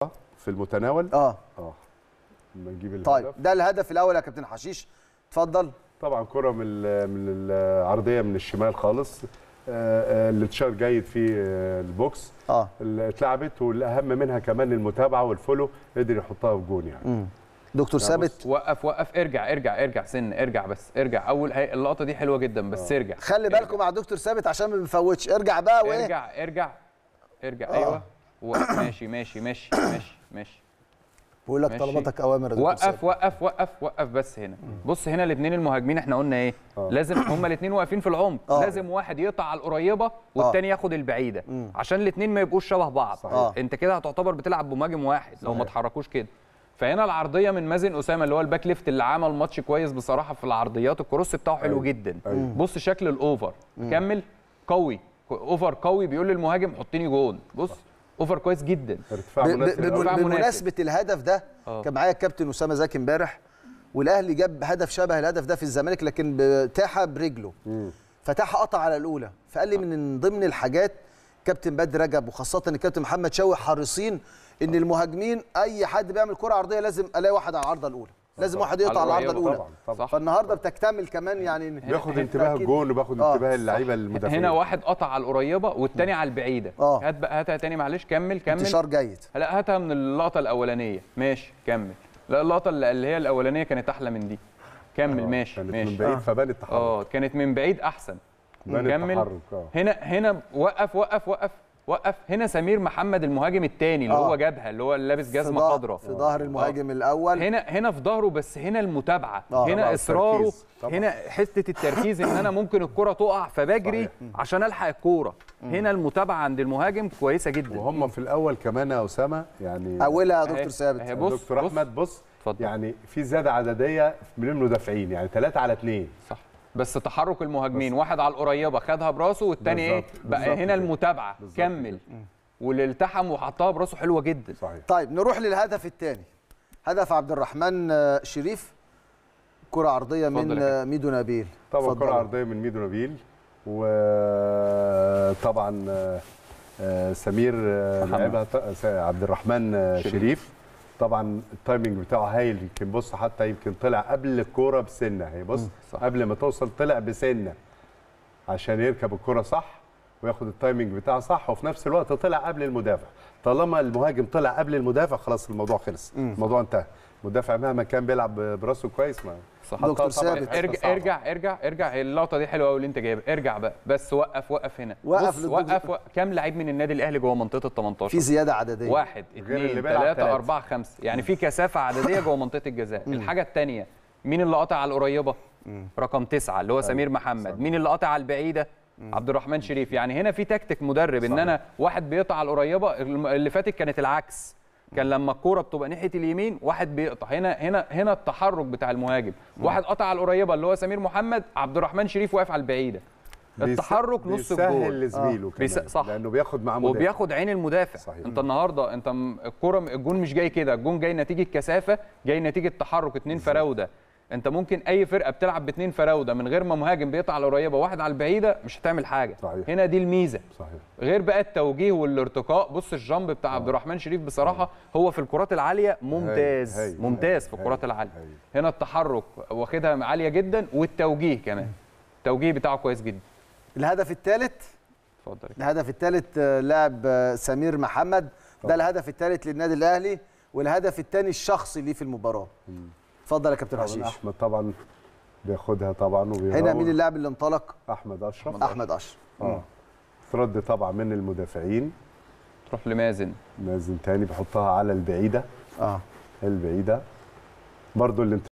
في المتناول اه اه لما نجيب الهدف طيب ده الهدف الاول يا كابتن حشيش اتفضل طبعا كرة من ال- من العرضية من الشمال خالص آه، آه، اللي اتشار جيد في آه، البوكس اه اللي اتلعبت والاهم منها كمان المتابعه والفولو قدر يحطها في جون يعني مم. دكتور لا، ثابت وقف وقف ارجع ارجع ارجع سن ارجع بس ارجع اول هي اللقطه دي حلوه جدا بس ارجع خلي بالكم مع دكتور ثابت عشان ما بنفوتش ارجع بقى وايه ارجع ارجع ارجع آه. ايوه وقف. ماشي ماشي ماشي ماشي ماشي بقول لك ماشي. طلباتك اوامر يا دكتور ثابت وقف وقف وقف وقف بس هنا بص هنا الاثنين المهاجمين احنا قلنا ايه آه. لازم هما الاثنين واقفين في العمق آه. لازم واحد يقطع على القريبه والتاني ياخد البعيده عشان الاثنين ما يبقوش شبه بعض صحيح. آه. انت كده هتعتبر بتلعب بمهاجم واحد لو ما صحيح. اتحركوش كده فهنا العرضيه من مازن اسامه اللي هو الباك ليفت اللي عمل ماتش كويس بصراحه في العرضيات الكروس بتاعه حلو أيوة. جدا أيوة. بص شكل الاوفر كمل قوي اوفر قوي بيقول للمهاجم حطيني جون بص اوفر كويس جدا ارتفاع ب- مناسب ب- أوي. ارتفاع مناسب. بمناسبه الهدف ده آه. كان معايا الكابتن اسامه زكي امبارح والاهلي جاب هدف شبه الهدف ده في الزمالك لكن بتاحه برجله مم. فتاحه قطع على الاولى فقال لي من ضمن الحاجات كابتن بدر رجب وخاصه الكابتن محمد شوقي حارسين ان المهاجمين اي حد بيعمل كره عرضيه لازم الاقي واحد على العارضه الاولى لازم واحد يقطع على العارضه القريبة الاولى طبعا طبعا صح فالنهارده بتكتمل كمان يعني بياخد هنا- انتباه أكيد. الجون وبياخد آه، انتباه صح. اللعيبه المدافعين هنا واحد قطع على القريبه والتاني على البعيده آه. هات بقى هاتها تاني معلش كمل كمل انتشار جيد لا هاتها من اللقطه الاولانيه ماشي كمل لا اللقطه اللي اللي هي الاولانيه كانت احلى من دي كمل آه، ماشي كانت ماشي من بعيد فبان التحرك اه كانت من بعيد احسن بان كمل التحرك اه هنا هنا وقف وقف وقف وقف هنا سمير محمد المهاجم الثاني اللي آه. هو جابها اللي هو اللي لابس في جزمه ظهر- خضراء في ظهر المهاجم الاول هنا هنا في ظهره بس هنا المتابعه آه، هنا طبعاً اصراره التركيز، طبعاً. هنا حته التركيز ان انا ممكن الكره تقع فبجري صحيح. عشان الحق الكوره هنا المتابعه عند المهاجم كويسه جدا وهم في الاول كمان يا اسامه يعني اولها يا أهي- دكتور ثابت أهي بص دكتور بص. احمد بص اتفضل. يعني في زياده عدديه من المدافعين يعني ثلاثه على اثنين صح بس تحرك المهاجمين واحد على القريبه خدها براسه والتاني ايه بالظبط، بقى بالظبط هنا كده. المتابعه بالظبط كمل واللي التحم وحطها براسه حلوه جدا صحيح طيب نروح للهدف الثاني هدف عبد الرحمن آه، شريف كرة عرضية اتفضل من يا كابتن. آه، ميدو نبيل طبعا اتفضل. كرة عرضية من ميدو نبيل وطبعا آه، آه، سمير آه، محمد. لعبها ط- س- عبد الرحمن آه، شريف. شريف طبعا التايمنج بتاعه هايل يمكن بص حتى يمكن طلع قبل الكوره بسنه هي بص صح. قبل ما توصل طلع بسنه عشان يركب الكوره صح وياخد التايمنج بتاعه صح وفي نفس الوقت طلع قبل المدافع طالما المهاجم طلع قبل المدافع خلاص الموضوع خلص الموضوع انتهى المدافع مهما كان بيلعب براسه كويس ما صح دكتور طبعاً ثابت. حتة ارجع صعبة. ارجع ارجع ارجع هي اللقطه دي حلوه قوي اللي انت جايبها ارجع بقى بس وقف وقف هنا وقف بص للدكتور. وقف, وقف كام لعيب من النادي الاهلي جوه منطقه ال 18 في زيادة عددية واحد غير اللي اثنين بيلعب ثلاثة تلاتة. أربعة خمسة يعني في كثافة عددية جوه منطقة الجزاء الحاجة الثانية مين اللي قاطع على القريبة؟ رقم تسعة اللي هو سمير محمد مين اللي قاطع على البعيدة؟ عبد الرحمن شريف يعني هنا في تكتيك مدرب ان صحيح. انا واحد بيقطع على القريبة الم- اللي فاتت كانت العكس كان لما الكوره بتبقى ناحيه اليمين واحد بيقطع هنا هنا هنا التحرك بتاع المهاجم واحد قطع على القريبه اللي هو سمير محمد عبد الرحمن شريف واقف على البعيده التحرك نص بيسهل الجول لزميله آه. كمان بيس- صح. لانه بياخد معاه مدافع وبياخد عين المدافع صحيح. انت النهارده انت م- الكوره الجون مش جاي كده الجون جاي نتيجه كثافه جاي نتيجه تحرك اتنين فراوده انت ممكن اي فرقه بتلعب باتنين فراوده من غير ما مهاجم بيقطع على القريبه واحد على البعيده مش هتعمل حاجه صحيح. هنا دي الميزه صحيح غير بقى التوجيه والارتقاء بص الجامب بتاع عبد الرحمن شريف بصراحه هو في الكرات العاليه ممتاز هايل، ممتاز في هايل، الكرات العاليه هايل. هنا التحرك واخدها عاليه جدا والتوجيه كمان التوجيه بتاعه كويس جدا الهدف الثالث اتفضل الهدف الثالث آه، لاعب آه، سمير محمد ده الهدف الثالث للنادي الاهلي والهدف الثاني الشخصي ليه في المباراه اتفضل يا كابتن طبعا حشيش احمد طبعا بياخدها طبعا وبيراوغ هنا مين اللاعب اللي انطلق احمد اشرف احمد اشرف اه ترد طبعا من المدافعين تروح لمازن مازن تاني بيحطها على البعيده اه البعيده برضو اللي